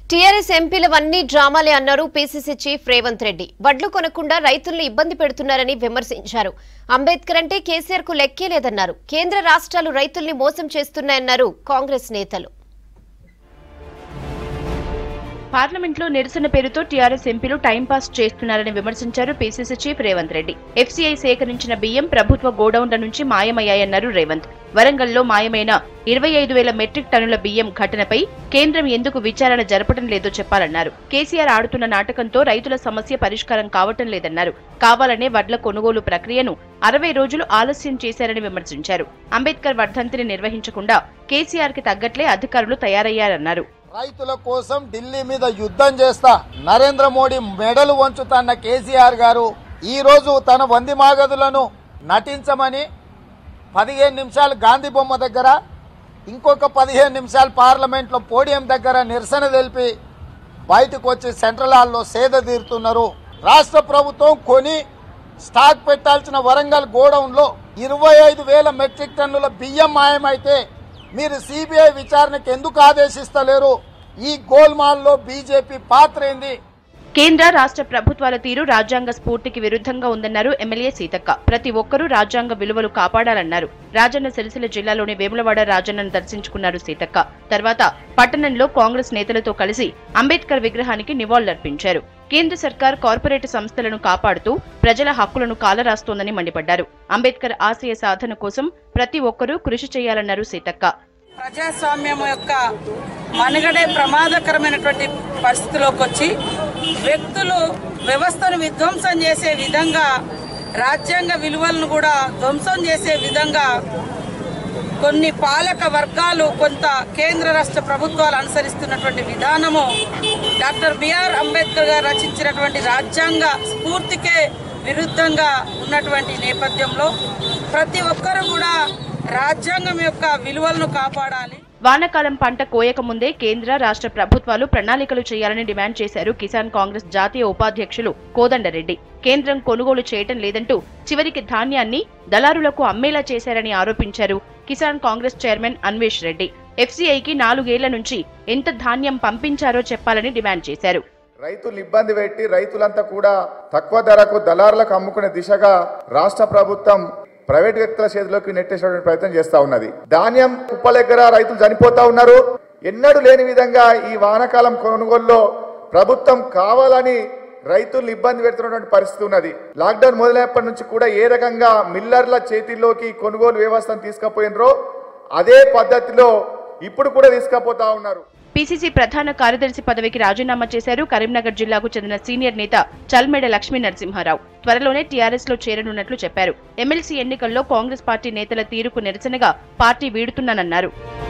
TRS ఎంపీలవన్నీ డ్రామాలే అన్నారు PCC chief Revanth Reddy వడ్లు కొనకుండా రైతుల్ని ఇబ్బంది పెడుతున్నారని విమర్శించారు అంబేద్కర్ అంటే కేసీఆర్ కు లెక్కే లేదన్నారు కేంద్ర రాష్ట్రాలు రైతుల్ని మోసం చేస్తున్నాయన్నారు కాంగ్రెస్ నేతలు పార్లమెంట్లో నిరసన పేరుతో టీఆర్ఎస్ ఎంపీలు టైంపాస్ చేస్తున్నారని విమర్శించారు PCC chief Revanth Reddy FCI సేకరించిన బియ్యం ప్రభుత్వ గోడౌన్ల నుంచి మాయమయ్యాయన్నారు రేవంత్ వరంగల్లో మాయమైన ఇరవై ఐదు వేల మెట్రిక్ టన్నుల బియ్యం ఘటనపై కేంద్రం ఎందుకు విచారణ జరపడం లేదో చెప్పాలన్నారు కేసీఆర్ ఆడుతున్న నాటకంతో రైతుల సమస్య పరిష్కారం కావటం లేదన్నారు కావాలనే వడ్ల కొనుగోలు ప్రక్రియను అరవై రోజులు ఆలస్యం చేశారని విమర్శించారు అంబేద్కర్ వర్ధంతిని నిర్వహించకుండా కేసీఆర్ కి తగ్గట్లే అధికారులు తయారయ్యారన్నారు రైతుల కోసం ఢిల్లీ మీద యుద్ధం చేస్తా నరేంద్ర మోడీ మెడలు వంచుతన్న కేసీఆర్ గారు ఈ రోజు తన వంది మాగదులను నటించమని పదిహేను నిమిషాలు గాంధీ బొమ్మ దగ్గర ఇంకొక పదిహేను నిమిషాలు పార్లమెంట్లో పోడియం దగ్గర నిరసన తెలిపి బయటకు వచ్చి సెంట్రల్ హాల్లో సేద తీరుతున్నారు రాష్ట్ర ప్రభుత్వం కొని స్టాక్ పెట్టాల్సిన వరంగల్ గోడౌన్లో ఇరవై ఐదు వేల మెట్రిక్ టన్నుల బియ్యం మాయమైతే మీరు సిబిఐ విచారణకు ఎందుకు ఆదేశిస్తలేరు ఈ గోల్మాల్లో బీజేపీ పాత్ర ఏంది కేంద్ర రాష్ట్ర ప్రభుత్వాల తీరు రాజ్యాంగ స్ఫూర్తికి విరుద్ధంగా ఉందన్నారు ఎమ్మెల్యే సీతక్క ప్రతి ఒక్కరూ రాజ్యాంగ విలువలు కాపాడాలన్నారు రాజన్న సిరిసిల్ల జిల్లాలోని వేములవాడ రాజన్నను దర్శించుకున్నారు సీతక్క తర్వాత పట్టణంలో కాంగ్రెస్ నేతలతో కలిసి అంబేద్కర్ విగ్రహానికి నివాళులర్పించారు కేంద్ర సర్కార్ కార్పొరేట్ సంస్థలను కాపాడుతూ ప్రజల హక్కులను కాలరాస్తోందని మండిపడ్డారు అంబేద్కర్ ఆశయ సాధన కోసం ప్రతి ఒక్కరూ కృషి చేయాలన్నారు సీతక్క ప్రజాస్వామ్యం యొక్క మనుగడే ప్రమాదకరమైనటువంటి పరిస్థితిలోకి వచ్చి వ్యక్తులు వ్యవస్థను విధ్వంసం చేసే విధంగా రాజ్యాంగ విలువలను కూడా ధ్వంసం చేసే విధంగా కొన్ని పాలక వర్గాలు కొంత కేంద్ర రాష్ట్ర ప్రభుత్వాలు అనుసరిస్తున్నటువంటి విధానము డాక్టర్ బిఆర్ అంబేద్కర్ గారు రచించినటువంటి రాజ్యాంగ స్ఫూర్తికే విరుద్ధంగా ఉన్నటువంటి నేపథ్యంలో ప్రతి ఒక్కరూ కూడా రాజ్యాంగం యొక్క విలువలను కాపాడాలి వానాకాలం పంట కోయక ముందే కేంద్ర రాష్ట్ర ప్రభుత్వాలు ప్రణాళికలు చేయాలని డిమాండ్ చేశారు కిసాన్ కాంగ్రెస్ జాతీయ ఉపాధ్యక్షులు కోదండరెడ్డి కేంద్రం కొనుగోలు చేయటం లేదంటూ చివరికి ధాన్యాన్ని దళారులకు అమ్మేలా చేశారని ఆరోపించారు కిసాన్ కాంగ్రెస్ చైర్మన్ అన్వేష్ రెడ్డి ఎఫ్సీఐకి నాలుగేళ్ల నుంచి ఎంత ధాన్యం పంపించారో చెప్పాలని డిమాండ్ చేశారు రైతులు ఇబ్బంది పెట్టి రైతులంతా కూడా తక్కువ ధరకు దళారులకు అమ్ముకునే దిశగా రాష్ట్ర ప్రభుత్వం ప్రైవేట్ వ్యక్తుల చేతిలోకి నెట్టేసేటువంటి ప్రయత్నం చేస్తా ఉన్నది ధాన్యం కుప్పల దగ్గర రైతులు చనిపోతా ఉన్నారు ఎన్నడూ లేని విధంగా ఈ వానాకాలం కొనుగోలులో ప్రభుత్వం కావాలని రైతులు ఇబ్బంది పెడుతున్నటువంటి పరిస్థితి ఉన్నది లాక్డౌన్ మొదలైనప్పటి నుంచి కూడా ఏ రకంగా మిల్లర్ల చేతిలోకి కొనుగోలు వ్యవస్థను తీసుకుపోయినరో అదే పద్ధతిలో ఇప్పుడు కూడా తీసుకుపోతా ఉన్నారు పీసీసీ ప్రధాన కార్యదర్శి పదవికి రాజీనామా చేశారు కరీంనగర్ జిల్లాకు చెందిన సీనియర్ నేత చల్మెడ లక్ష్మీ నరసింహారావు త్వరలోనే టీఆర్ఎస్ లో చేరనున్నట్లు చెప్పారు ఎమ్మెల్సీ ఎన్నికల్లో కాంగ్రెస్ పార్టీ నేతల తీరుకు నిరసనగా పార్టీ వీడుతున్నానన్నారు